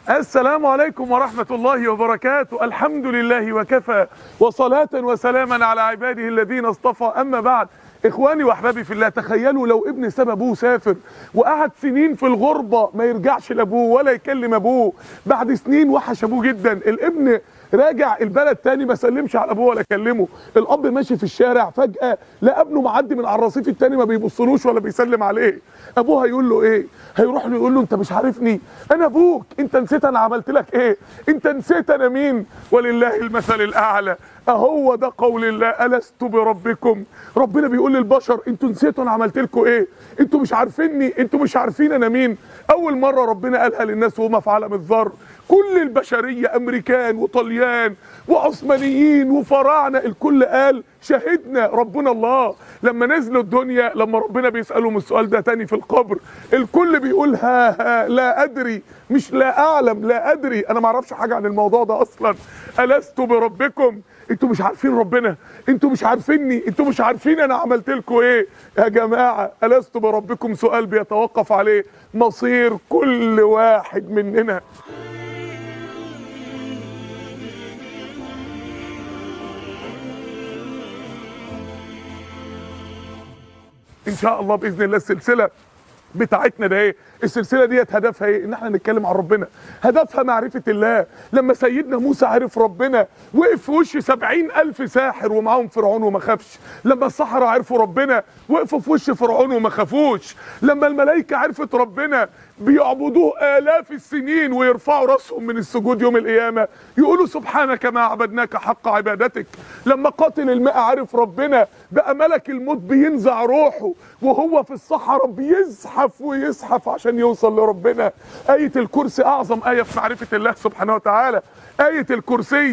السلام عليكم ورحمة الله وبركاته الحمد لله وكفى وصلاة وسلاما على عباده الذين اصطفى أما بعد إخواني وأحبابي في الله تخيلوا لو ابن ساب أبوه سافر وقعد سنين في الغربة ما يرجعش لأبوه ولا يكلم أبوه بعد سنين وحش أبوه جدا الابن راجع البلد تاني ما سلمش على ابوه ولا كلمه الاب ماشي في الشارع فجاه لا ابنه معدي من على الرصيف التاني ما بيبصلوش ولا بيسلم عليه ابوه هيقول له ايه هيروح له يقول له انت مش عارفني انا ابوك انت نسيت انا عملت لك ايه انت نسيت انا مين ولله المثل الاعلى اهو ده قول الله الست بربكم ربنا بيقول للبشر انتوا نسيتوا انا عملت لكم ايه انتوا مش عارفيني انتوا مش عارفين انا مين اول مره ربنا قالها للناس وهم في عالم الذر كل البشريه امريكان وطليان وعثمانيين وفراعنه الكل قال شهدنا ربنا الله لما نزلوا الدنيا لما ربنا بيسالهم السؤال ده تاني في القبر الكل بيقول ها ها لا ادري مش لا اعلم لا ادري انا ما اعرفش حاجه عن الموضوع ده اصلا الست بربكم انتوا مش عارفين ربنا انتوا مش عارفيني انتوا مش عارفين انا عملت لكم ايه يا جماعه الست بربكم سؤال بيتوقف عليه مصير كل واحد مننا ان شاء الله باذن الله السلسله بتاعتنا ده ايه السلسله ديت هدفها ايه ان احنا نتكلم عن ربنا هدفها معرفه الله لما سيدنا موسى عرف ربنا وقف في وش سبعين الف ساحر ومعاهم فرعون وما خافش لما السحرة عرفوا ربنا وقفوا في وش فرعون وما خافوش لما الملائكه عرفت ربنا بيعبدوه آلاف السنين ويرفعوا راسهم من السجود يوم القيامة يقولوا سبحانك ما عبدناك حق عبادتك لما قاتل الماء عرف ربنا بقى ملك الموت بينزع روحه وهو في الصحراء بيزحف ويزحف عشان يوصل لربنا آية الكرسي أعظم آية في معرفة الله سبحانه وتعالى آية الكرسي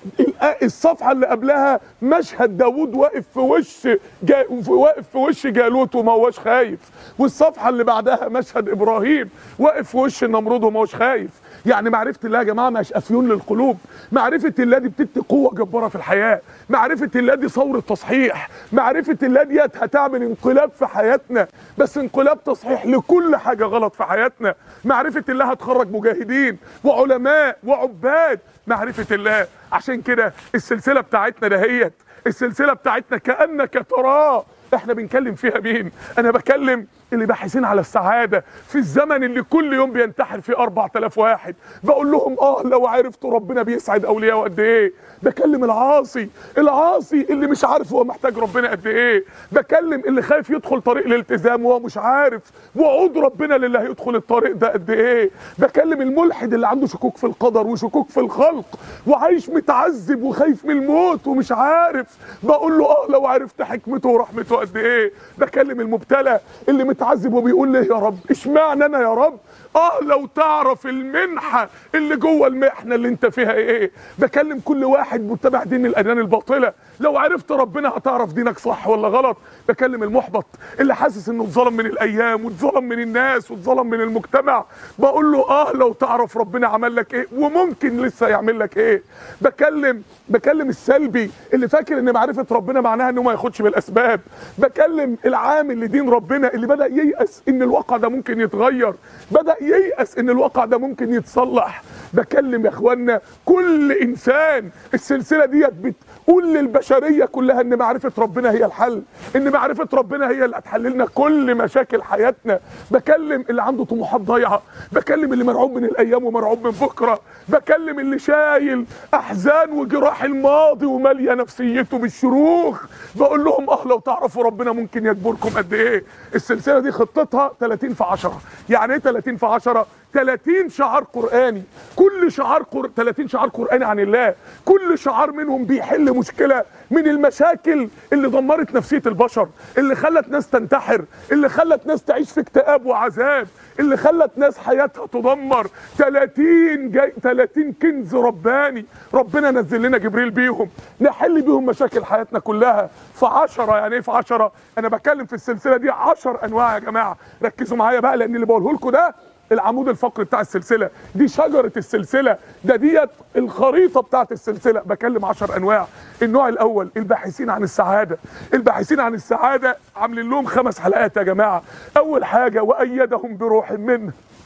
الصفحة اللي قبلها مشهد داوود واقف في وش جا واقف في وش جالوت وما هوش خايف والصفحة اللي بعدها مشهد إبراهيم واقف في وش النمرود وما هوش خايف يعني معرفة الله يا جماعة مش أفيون للقلوب معرفة الله دي بتدي قوة جبارة في الحياة معرفة الله دي ثورة تصحيح معرفة الله ديت هتعمل انقلاب في حياتنا بس انقلاب تصحيح لكل حاجة غلط في حياتنا معرفة الله هتخرج مجاهدين وعلماء وعباد معرفة الله عشان كده السلسلة بتاعتنا دهيت السلسلة بتاعتنا كأنك تراه احنا بنكلم فيها مين انا بكلم اللي باحثين على السعادة في الزمن اللي كل يوم بينتحر فيه 4000 واحد بقول لهم اه لو عرفتوا ربنا بيسعد اولياءه قد ايه بكلم العاصي العاصي اللي مش عارف هو محتاج ربنا قد ايه بكلم اللي خايف يدخل طريق الالتزام وهو مش عارف وعود ربنا للي هيدخل الطريق ده قد ايه بكلم الملحد اللي عنده شكوك في القدر وشكوك في الخلق وعايش متعذب وخايف من الموت ومش عارف بقول له اه لو عرفت حكمته ورحمته قد ايه بكلم المبتلى اللي متعذب وبيقول ليه يا رب اشمعنى انا يا رب اه لو تعرف المنحة اللي جوه المحنة اللي انت فيها ايه بكلم كل واحد متبع دين الاديان الباطلة لو عرفت ربنا هتعرف دينك صح ولا غلط بكلم المحبط اللي حاسس انه اتظلم من الايام واتظلم من الناس واتظلم من المجتمع بقول له اه لو تعرف ربنا عمل لك ايه وممكن لسه يعمل لك ايه بكلم بكلم السلبي اللي فاكر ان معرفة ربنا معناها انه ما ياخدش بالاسباب بكلم العامل لدين ربنا اللي بدأ ييأس ان الواقع ده ممكن يتغير بدأ ييأس ان الواقع ده ممكن يتصلح بكلم يا اخوانا كل انسان السلسله ديت بتقول للبشريه كلها ان معرفه ربنا هي الحل ان معرفه ربنا هي اللي هتحل لنا كل مشاكل حياتنا بكلم اللي عنده طموحات ضايعه بكلم اللي مرعوب من الايام ومرعوب من بكره بكلم اللي شايل احزان وجراح الماضي وماليه نفسيته بالشروخ بقول لهم اه لو تعرفوا ربنا ممكن يجبركم قد ايه السلسله دي خطتها 30 في 10 يعني ايه 30 في 10 30 شعار قرآني كل شعار قر... 30 شعار قرآني عن الله كل شعار منهم بيحل مشكلة من المشاكل اللي دمرت نفسية البشر اللي خلت ناس تنتحر اللي خلت ناس تعيش في اكتئاب وعذاب اللي خلت ناس حياتها تدمر 30 جاي 30 كنز رباني ربنا نزل لنا جبريل بيهم نحل بيهم مشاكل حياتنا كلها في 10 يعني ايه في 10 انا بتكلم في السلسله دي 10 انواع يا جماعه ركزوا معايا بقى لان اللي بقوله لكم ده العمود الفقري بتاع السلسله دي شجره السلسله ده ديت الخريطه بتاعت السلسله بكلم 10 انواع النوع الاول الباحثين عن السعاده الباحثين عن السعاده عاملين لهم خمس حلقات يا جماعه اول حاجه وايدهم بروح منه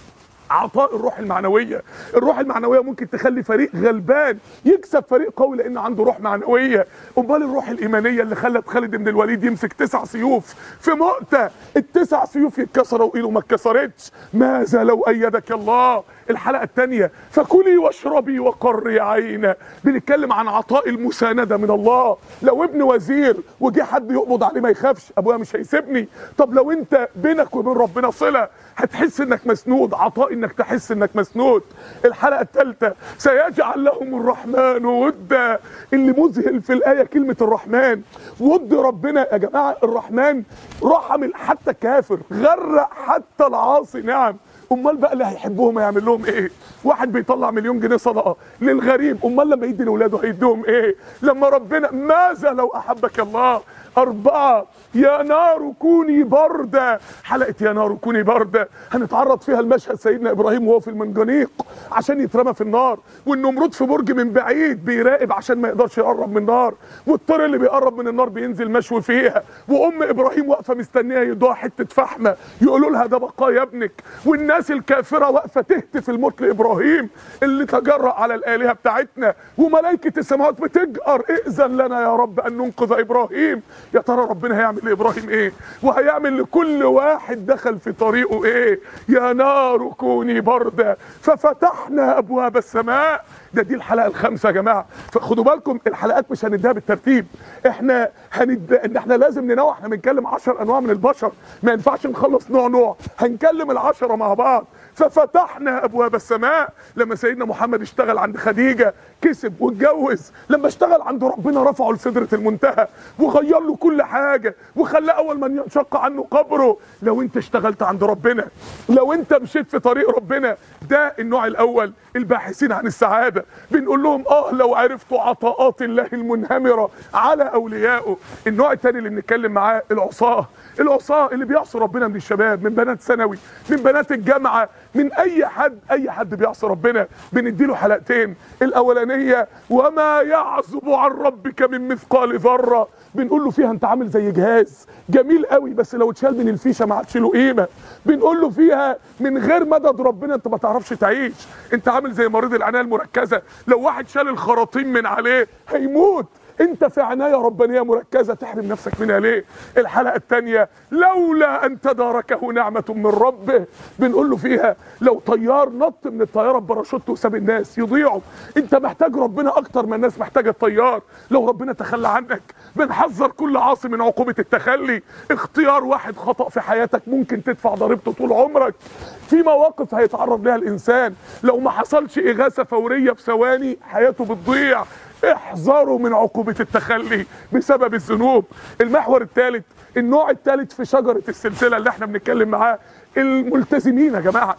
عطاء الروح المعنويه الروح المعنويه ممكن تخلي فريق غلبان يكسب فريق قوي لان عنده روح معنويه امال الروح الايمانيه اللي خلت خالد بن الوليد يمسك تسع سيوف في مؤتة التسع سيوف يتكسروا وايده ما اتكسرتش ماذا لو ايدك الله الحلقه الثانيه فكلي واشربي وقري عينا بنتكلم عن عطاء المسانده من الله لو ابن وزير وجه حد يقبض عليه ما يخافش ابويا مش هيسيبني طب لو انت بينك وبين ربنا صله هتحس انك مسنود عطاء انك تحس انك مسنود الحلقه الثالثه سيجعل لهم الرحمن ودا اللي مذهل في الايه كلمه الرحمن ود ربنا يا جماعه الرحمن رحم حتى الكافر غرق حتى العاصي نعم امال بقى اللي هيحبهم هيعمل لهم ايه واحد بيطلع مليون جنيه صدقه للغريب امال لما يدي لاولاده هيديهم ايه لما ربنا ماذا لو احبك الله أربعة يا نار كوني باردة حلقة يا نار كوني باردة هنتعرض فيها المشهد سيدنا إبراهيم وهو في المنجنيق عشان يترمى في النار والنمرود في برج من بعيد بيراقب عشان ما يقدرش يقرب من النار والطير اللي بيقرب من النار بينزل مشوي فيها وأم إبراهيم واقفة مستنية يدوها حتة فحمة يقولوا لها ده بقايا ابنك والناس الكافرة واقفة تهتف الموت لإبراهيم اللي تجرأ على الآلهة بتاعتنا وملائكة السماوات بتجأر ائذن لنا يا رب أن ننقذ إبراهيم يا ترى ربنا هيعمل لابراهيم ايه وهيعمل لكل واحد دخل في طريقه ايه يا نار كوني برده ففتحنا ابواب السماء ده دي الحلقه الخامسه يا جماعه فخدوا بالكم الحلقات مش هنديها بالترتيب احنا هند ان احنا لازم ننوع احنا بنتكلم 10 انواع من البشر ما ينفعش نخلص نوع نوع هنكلم العشره مع بعض ففتحنا ابواب السماء لما سيدنا محمد اشتغل عند خديجه كسب واتجوز لما اشتغل عند ربنا رفعه لسدره المنتهى وغير له كل حاجه وخلاه اول من ينشق عنه قبره لو انت اشتغلت عند ربنا لو انت مشيت في طريق ربنا ده النوع الاول الباحثين عن السعاده بنقول لهم اه لو عرفتوا عطاءات الله المنهمره على اوليائه النوع الثاني اللي بنتكلم معاه العصاه العصاه اللي بيعصوا ربنا من الشباب من بنات ثانوي من بنات الجامعه من اي حد اي حد بيعصي ربنا بنديله حلقتين الاولانيه وما يعزب عن ربك من مثقال ذره بنقول له فيها انت عامل زي جهاز جميل قوي بس لو اتشال من الفيشه ما عادش له قيمه بنقول له فيها من غير مدد ربنا انت ما تعرفش تعيش انت عامل زي مريض العنايه المركزه لو واحد شال الخراطيم من عليه هيموت انت في عنايه ربانيه مركزه تحرم نفسك منها ليه الحلقه الثانيه لولا ان تداركه نعمه من ربه بنقول له فيها لو طيار نط من الطياره بباراشوت وساب الناس يضيعوا انت محتاج ربنا اكتر ما الناس محتاجه الطيار لو ربنا تخلى عنك بنحذر كل عاصي من عقوبه التخلي اختيار واحد خطا في حياتك ممكن تدفع ضريبته طول عمرك في مواقف هيتعرض لها الانسان لو ما حصلش اغاثه فوريه في ثواني حياته بتضيع احذروا من عقوبة التخلي بسبب الذنوب المحور الثالث النوع الثالث في شجرة السلسلة اللي احنا بنتكلم معاه الملتزمين يا جماعة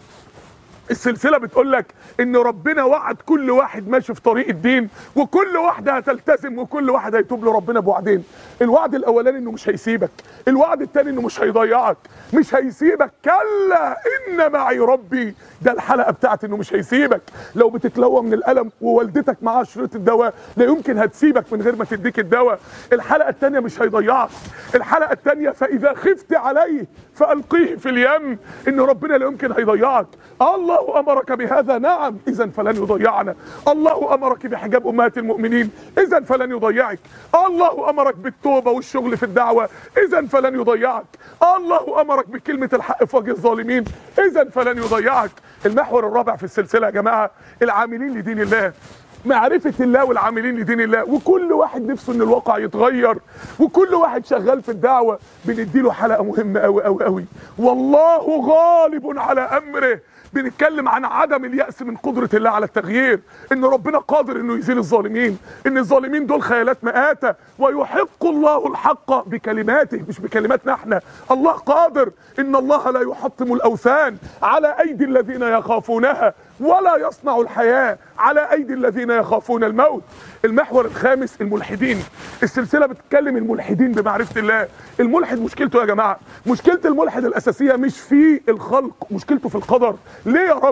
السلسله بتقول لك ان ربنا وعد كل واحد ماشي في طريق الدين وكل واحده هتلتزم وكل واحد هيتوب لربنا بوعدين الوعد الاولاني انه مش هيسيبك الوعد الثاني انه مش هيضيعك مش هيسيبك كلا ان معي ربي ده الحلقه بتاعت انه مش هيسيبك لو بتتلوى من الالم ووالدتك معاها شريط الدواء لا يمكن هتسيبك من غير ما تديك الدواء الحلقه الثانيه مش هيضيعك الحلقه الثانيه فاذا خفت عليه فالقيه في اليم ان ربنا لا يمكن هيضيعك الله الله امرك بهذا نعم اذا فلن يضيعنا الله امرك بحجاب امهات المؤمنين اذا فلن يضيعك الله امرك بالتوبه والشغل في الدعوه اذا فلن يضيعك الله امرك بكلمه الحق في وجه الظالمين اذا فلن يضيعك المحور الرابع في السلسله يا جماعه العاملين لدين الله معرفة الله والعاملين لدين الله وكل واحد نفسه ان الواقع يتغير وكل واحد شغال في الدعوة بنديله حلقة مهمة قوي قوي قوي والله غالب على امره بنتكلم عن عدم اليأس من قدرة الله على التغيير ان ربنا قادر انه يزيل الظالمين ان الظالمين دول خيالات مآتة ويحق الله الحق بكلماته مش بكلماتنا احنا الله قادر ان الله لا يحطم الاوثان على ايدي الذين يخافونها ولا يصنع الحياة على ايدي الذين يخافون الموت المحور الخامس الملحدين السلسلة بتتكلم الملحدين بمعرفة الله الملحد مشكلته يا جماعة مشكلة الملحد الاساسية مش في الخلق مشكلته في القدر ليه يا رب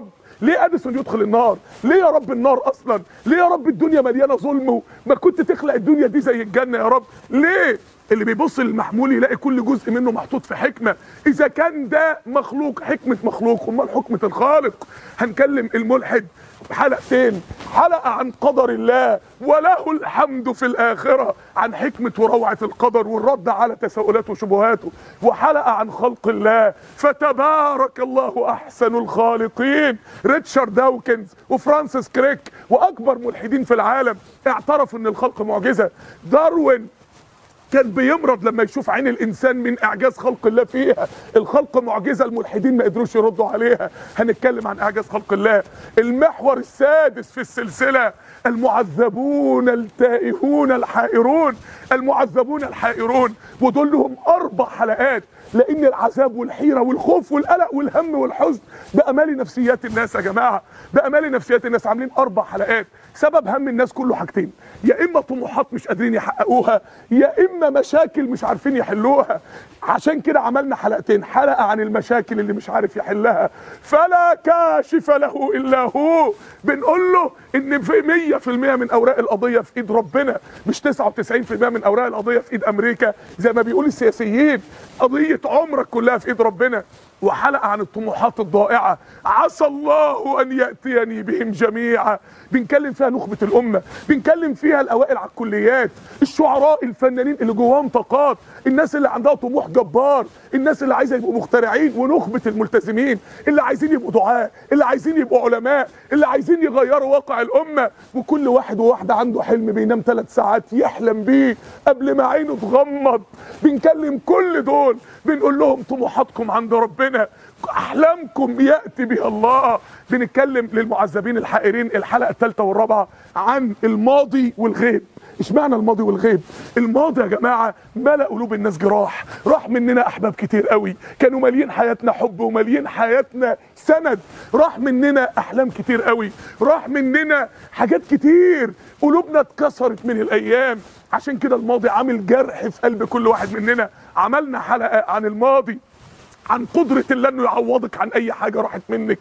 ليه اديسون يدخل النار ليه يا رب النار اصلا ليه يا رب الدنيا مليانه ظلم ما كنت تخلق الدنيا دي زي الجنه يا رب ليه اللي بيبص للمحمول يلاقي كل جزء منه محطوط في حكمه اذا كان ده مخلوق حكمه مخلوق امال حكمه الخالق هنكلم الملحد حلقتين حلقه عن قدر الله وله الحمد في الاخره عن حكمه وروعه القدر والرد على تساؤلاته وشبهاته وحلقه عن خلق الله فتبارك الله احسن الخالقين ريتشارد داوكنز وفرانسيس كريك واكبر ملحدين في العالم اعترفوا ان الخلق معجزه داروين كان بيمرض لما يشوف عين الانسان من اعجاز خلق الله فيها الخلق معجزه الملحدين ما قدروش يردوا عليها هنتكلم عن اعجاز خلق الله المحور السادس في السلسله المعذبون التائهون الحائرون المعذبون الحائرون ودول لهم اربع حلقات لان العذاب والحيره والخوف والقلق والهم والحزن بامال نفسيات الناس يا جماعه بامال نفسيات الناس عاملين اربع حلقات سبب هم الناس كله حاجتين يا اما طموحات مش قادرين يحققوها يا اما مشاكل مش عارفين يحلوها عشان كده عملنا حلقتين حلقه عن المشاكل اللي مش عارف يحلها فلا كاشف له الا هو بنقول له ان في 100% من اوراق القضيه في ايد ربنا مش 99% من اوراق القضيه في ايد امريكا زي ما بيقول السياسيين قضيه عمرك كلها في ايد ربنا وحلقه عن الطموحات الضائعه عسى الله ان ياتيني بهم جميعا بنكلم فيها نخبه الامه بنكلم فيها الاوائل على الكليات الشعراء الفنانين اللي جواهم طاقات الناس اللي عندها طموح جبار الناس اللي عايزه يبقوا مخترعين ونخبه الملتزمين اللي عايزين يبقوا دعاء اللي عايزين يبقوا علماء اللي عايزين يغيروا واقع الامه وكل واحد وواحده عنده حلم بينام ثلاث ساعات يحلم بيه قبل ما عينه تغمض بنكلم كل دول بنقول لهم طموحاتكم عند ربنا احلامكم ياتي بها الله بنتكلم للمعذبين الحائرين الحلقه الثالثه والرابعه عن الماضي والغيب اشمعنى الماضي والغيب الماضي يا جماعه ملا قلوب الناس جراح راح مننا احباب كتير قوي كانوا مالين حياتنا حب ومالين حياتنا سند راح مننا احلام كتير قوي راح مننا حاجات كتير قلوبنا اتكسرت من الايام عشان كده الماضي عامل جرح في قلب كل واحد مننا عملنا حلقه عن الماضي عن قدرة الله انه يعوضك عن اي حاجة راحت منك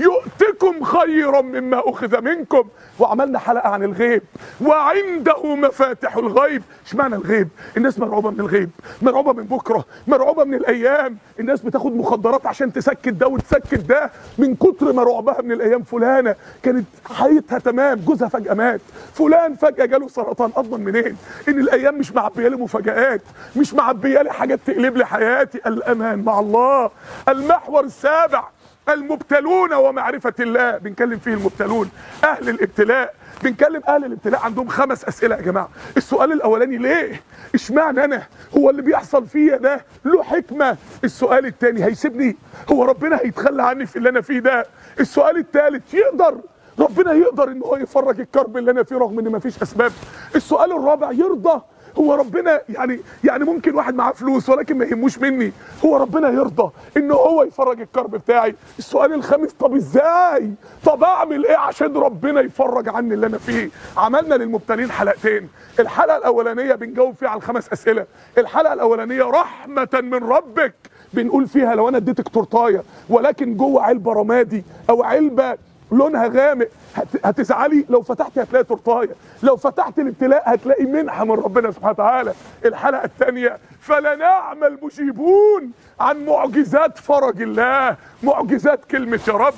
يؤتكم خيرا مما اخذ منكم وعملنا حلقة عن الغيب وعنده مفاتح الغيب اشمعنى الغيب الناس مرعوبة من الغيب مرعوبة من بكرة مرعوبة من الايام الناس بتاخد مخدرات عشان تسكت ده وتسكت ده من كتر ما رعبها من الايام فلانة كانت حياتها تمام جوزها فجأة مات فلان فجأة جاله سرطان اضمن منين ان الايام مش معبية لي مفاجآت مش معبية لي حاجات تقلب لي حياتي الامان مع الله المحور السابع المبتلون ومعرفة الله بنكلم فيه المبتلون أهل الابتلاء بنكلم أهل الابتلاء عندهم خمس أسئلة يا جماعة السؤال الأولاني ليه اشمعنى أنا هو اللي بيحصل فيا ده له حكمة السؤال الثاني هيسيبني هو ربنا هيتخلى عني في اللي أنا فيه ده السؤال الثالث يقدر ربنا يقدر ان هو يفرج الكرب اللي انا فيه رغم ان مفيش اسباب السؤال الرابع يرضى هو ربنا يعني يعني ممكن واحد معاه فلوس ولكن ما يهموش مني هو ربنا يرضى ان هو يفرج الكرب بتاعي السؤال الخامس طب ازاي طب اعمل ايه عشان ربنا يفرج عني اللي انا فيه عملنا للمبتلين حلقتين الحلقه الاولانيه بنجاوب فيها على الخمس اسئله الحلقه الاولانيه رحمه من ربك بنقول فيها لو انا اديتك تورتايه ولكن جوه علبه رمادي او علبه لونها غامق هت- هتزعلي لو فتحت هتلاقي تورتايه لو فتحت الابتلاء هتلاقي منحه من ربنا سبحانه وتعالى الحلقه الثانيه فلنعم المجيبون عن معجزات فرج الله معجزات كلمه يا رب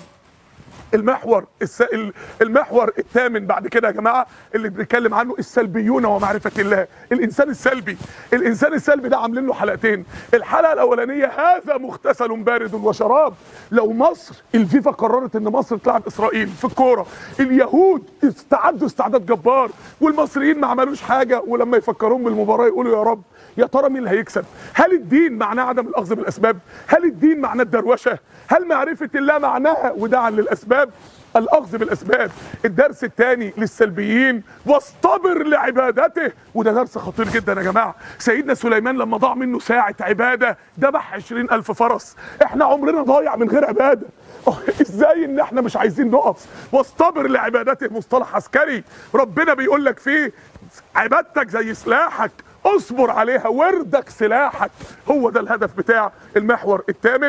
المحور الس... ال- المحور الثامن بعد كده يا جماعه اللي بنتكلم عنه السلبيون ومعرفه الله الانسان السلبي الانسان السلبي ده عاملين له حلقتين الحلقه الاولانيه هذا مغتسل بارد وشراب لو مصر الفيفا قررت ان مصر تلعب اسرائيل في الكوره اليهود استعدوا استعداد جبار والمصريين ما عملوش حاجه ولما يفكرون بالمباراه يقولوا يا رب يا ترى مين اللي هيكسب هل الدين معناه عدم الاخذ بالاسباب هل الدين معناه الدروشه هل معرفه الله معناها وداعا للاسباب الاخذ بالاسباب الدرس الثاني للسلبيين واصطبر لعبادته وده درس خطير جدا يا جماعه سيدنا سليمان لما ضاع منه ساعه عباده ذبح عشرين الف فرس احنا عمرنا ضايع من غير عباده ازاي ان احنا مش عايزين نقف واصطبر لعبادته مصطلح عسكري ربنا بيقول لك فيه عبادتك زي سلاحك اصبر عليها وردك سلاحك هو ده الهدف بتاع المحور الثامن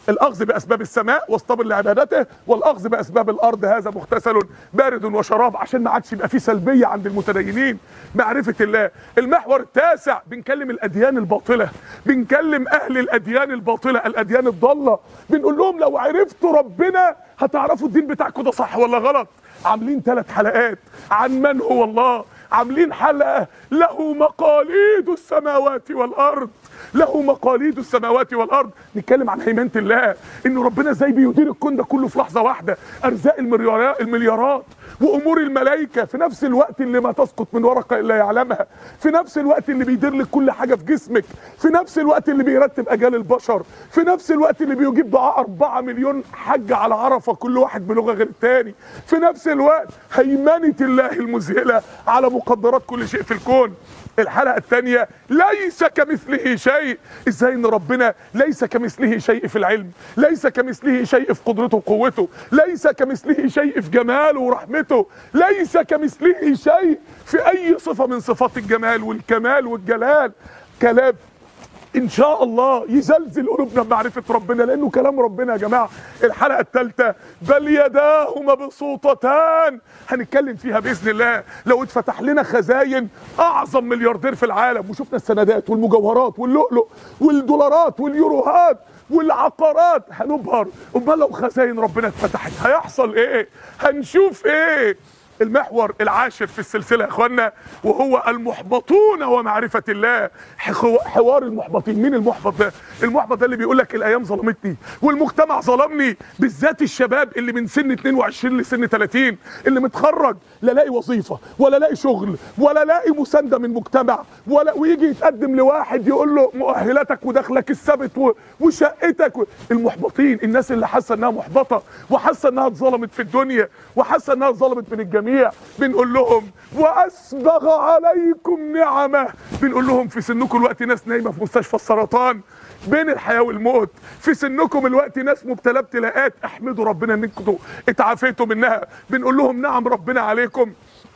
الاخذ باسباب السماء واصطبر لعبادته والاخذ باسباب الارض هذا مغتسل بارد وشراب عشان ما عادش يبقى فيه سلبيه عند المتدينين معرفه الله المحور التاسع بنكلم الاديان الباطله بنكلم اهل الاديان الباطله الاديان الضاله بنقول لهم لو عرفتوا ربنا هتعرفوا الدين بتاعكم ده صح ولا غلط عاملين ثلاث حلقات عن من هو الله عاملين حلقه له مقاليد السماوات والارض له مقاليد السماوات والارض نتكلم عن هيمنه الله ان ربنا ازاي بيدير الكون ده كله في لحظه واحده ارزاق المليارات المليارات وامور الملائكه في نفس الوقت اللي ما تسقط من ورقه الا يعلمها في نفس الوقت اللي بيدير لك كل حاجه في جسمك في نفس الوقت اللي بيرتب اجال البشر في نفس الوقت اللي بيجيب دعاء 4 مليون حج على عرفه كل واحد بلغه غير الثاني في نفس الوقت هيمنه الله المذهله على مقدرات كل شيء في الكون الحلقه الثانيه ليس كمثله شيء ازاي ان ربنا ليس كمثله شيء في العلم ليس كمثله شيء في قدرته وقوته ليس كمثله شيء في جماله ورحمته ليس كمثله شيء في اي صفه من صفات الجمال والكمال والجلال كلام ان شاء الله يزلزل قلوبنا بمعرفه ربنا لانه كلام ربنا يا جماعه الحلقه الثالثه بل يداه مبسوطتان هنتكلم فيها باذن الله لو اتفتح لنا خزاين اعظم ملياردير في العالم وشفنا السندات والمجوهرات واللؤلؤ والدولارات واليوروهات والعقارات هنبهر امال لو خزاين ربنا اتفتحت هيحصل ايه هنشوف ايه المحور العاشر في السلسلة يا اخوانا وهو المحبطون ومعرفة الله حوار المحبطين مين المحبط ده المحبط ده اللي بيقول لك الايام ظلمتني والمجتمع ظلمني بالذات الشباب اللي من سن 22 لسن 30 اللي متخرج لا لاقي وظيفة ولا لاقي شغل ولا لاقي مساندة من مجتمع ولا ويجي يتقدم لواحد يقول له مؤهلاتك ودخلك الثابت وشقتك و... المحبطين الناس اللي حاسه انها محبطة وحاسه انها اتظلمت في الدنيا وحاسه انها اتظلمت من الجميع الجميع بنقول لهم واسبغ عليكم نعمه بنقول لهم في سنكم الوقت ناس نايمه في مستشفى السرطان بين الحياه والموت في سنكم الوقت ناس مبتلاه ابتلاءات احمدوا ربنا انكم اتعافيتوا منها بنقول لهم نعم ربنا عليكم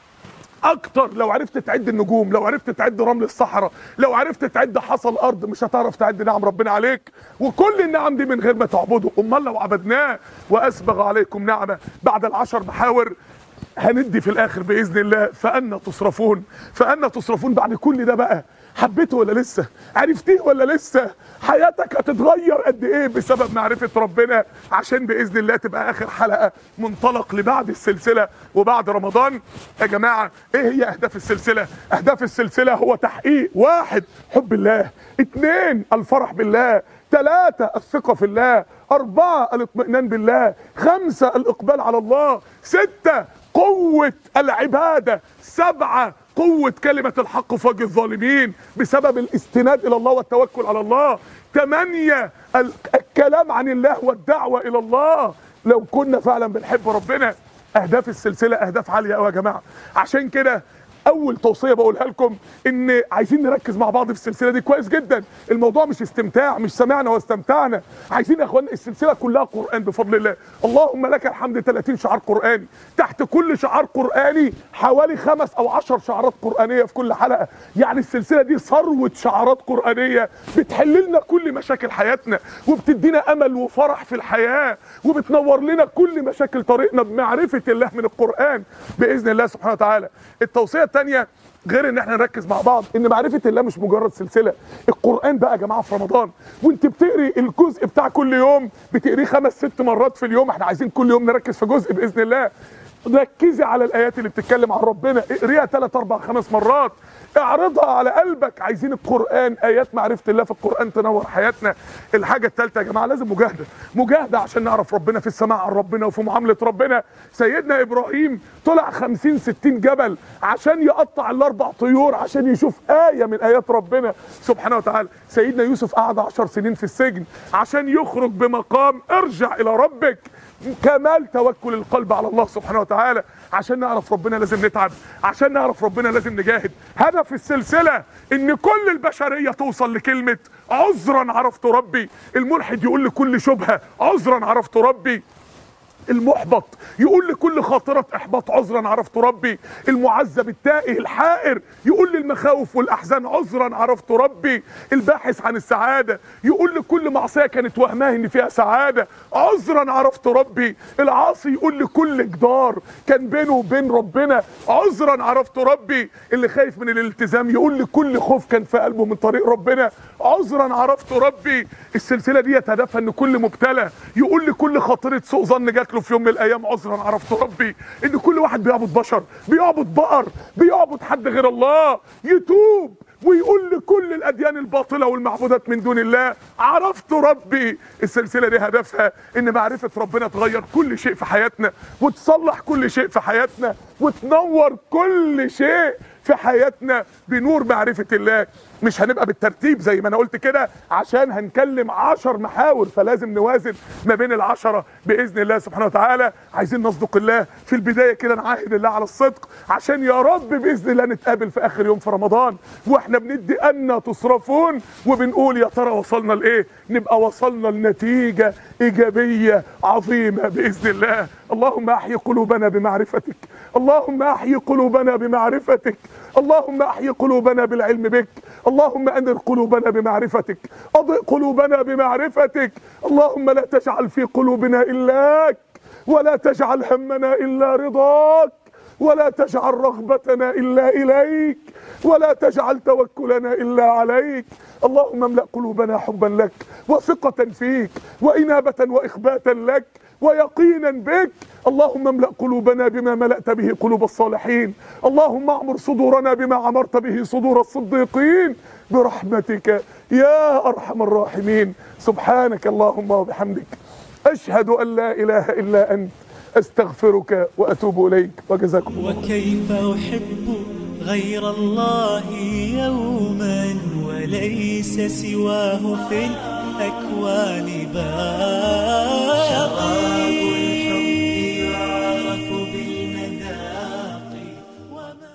اكتر لو عرفت تعد النجوم لو عرفت تعد رمل الصحراء لو عرفت تعد حصى الارض مش هتعرف تعد نعم ربنا عليك وكل النعم دي من غير ما تعبده امال لو عبدناه واسبغ عليكم نعمه بعد العشر محاور هندي في الاخر باذن الله فانا تصرفون فانا تصرفون بعد كل ده بقى حبيته ولا لسه عرفتيه ولا لسه حياتك هتتغير قد ايه بسبب معرفه ربنا عشان باذن الله تبقى اخر حلقه منطلق لبعد السلسله وبعد رمضان يا جماعه ايه هي اهداف السلسله اهداف السلسله هو تحقيق واحد حب الله اتنين الفرح بالله ثلاثة الثقة في الله أربعة الاطمئنان بالله خمسة الإقبال على الله ستة قوة العبادة سبعة قوة كلمة الحق في وجه الظالمين بسبب الاستناد إلى الله والتوكل على الله ثمانية الكلام عن الله والدعوة إلى الله لو كنا فعلا بنحب ربنا أهداف السلسلة أهداف عالية أوي يا جماعة عشان كده اول توصيه بقولها لكم ان عايزين نركز مع بعض في السلسله دي كويس جدا الموضوع مش استمتاع مش سمعنا واستمتعنا عايزين يا اخوانا السلسله كلها قران بفضل الله اللهم لك الحمد 30 شعار قراني تحت كل شعار قراني حوالي خمس او عشر شعارات قرانيه في كل حلقه يعني السلسله دي ثروه شعارات قرانيه بتحل لنا كل مشاكل حياتنا وبتدينا امل وفرح في الحياه وبتنور لنا كل مشاكل طريقنا بمعرفه الله من القران باذن الله سبحانه وتعالى التوصيه الثانيه غير ان احنا نركز مع بعض ان معرفه الله مش مجرد سلسله القران بقى يا جماعه في رمضان وانت بتقري الجزء بتاع كل يوم بتقريه خمس ست مرات في اليوم احنا عايزين كل يوم نركز في جزء باذن الله ركزي على الايات اللي بتتكلم عن ربنا اقريها ثلاث اربع خمس مرات اعرضها على قلبك عايزين القران ايات معرفه الله في القران تنور حياتنا الحاجه الثالثه يا جماعه لازم مجاهده مجاهده عشان نعرف ربنا في السماع عن ربنا وفي معامله ربنا سيدنا ابراهيم طلع 50 60 جبل عشان يقطع الاربع طيور عشان يشوف ايه من ايات ربنا سبحانه وتعالى سيدنا يوسف قعد 10 سنين في السجن عشان يخرج بمقام ارجع الى ربك كمال توكل القلب على الله سبحانه وتعالى عشان نعرف ربنا لازم نتعب عشان نعرف ربنا لازم نجاهد هدف السلسلة ان كل البشرية توصل لكلمة عذرا عرفت ربي الملحد يقول لكل شبهة عذرا عرفت ربي المحبط يقول لكل خاطرة إحباط عذرا عرفت ربي المعذب التائه الحائر يقول للمخاوف والأحزان عذرا عرفت ربي الباحث عن السعادة يقول لكل معصية كانت وهماه إن فيها سعادة عذرا عرفت ربي العاصي يقول لكل جدار كان بينه وبين ربنا عذرا عرفت ربي اللي خايف من الالتزام يقول لكل خوف كان في قلبه من طريق ربنا عذرا عرفت ربي السلسلة دي هدفها ان كل مبتلى يقول لكل خاطرة سوء ظن جات له في يوم من الايام عذرا عرفت ربي ان كل واحد بيعبد بشر بيعبد بقر بيعبد حد غير الله يتوب ويقول لكل الاديان الباطله والمعبودات من دون الله عرفت ربي السلسله دي هدفها ان معرفه ربنا تغير كل شيء في حياتنا وتصلح كل شيء في حياتنا وتنور كل شيء في حياتنا بنور معرفة الله مش هنبقى بالترتيب زي ما انا قلت كده عشان هنكلم عشر محاور فلازم نوازن ما بين العشرة بإذن الله سبحانه وتعالى عايزين نصدق الله في البداية كده نعاهد الله على الصدق عشان يا رب بإذن الله نتقابل في آخر يوم في رمضان واحنا بندي أن تصرفون وبنقول يا ترى وصلنا لإيه نبقى وصلنا لنتيجة إيجابية عظيمة بإذن الله اللهم أحيي قلوبنا بمعرفتك اللهم أحيي قلوبنا بمعرفتك اللهم أحيي قلوبنا بالعلم بك اللهم أنر قلوبنا بمعرفتك أضئ قلوبنا بمعرفتك اللهم لا تجعل في قلوبنا إلاك ولا تجعل همنا إلا رضاك ولا تجعل رغبتنا إلا إليك ولا تجعل توكلنا إلا عليك اللهم املأ قلوبنا حبا لك وثقة فيك وإنابة وإخباتا لك ويقينا بك اللهم املأ قلوبنا بما ملأت به قلوب الصالحين اللهم اعمر صدورنا بما عمرت به صدور الصديقين برحمتك يا أرحم الراحمين سبحانك اللهم وبحمدك أشهد أن لا إله إلا أنت أستغفرك وأتوب إليك وجزاكم الله وكيف أحب غير الله يوما وليس سواه في الأكوان بار شراب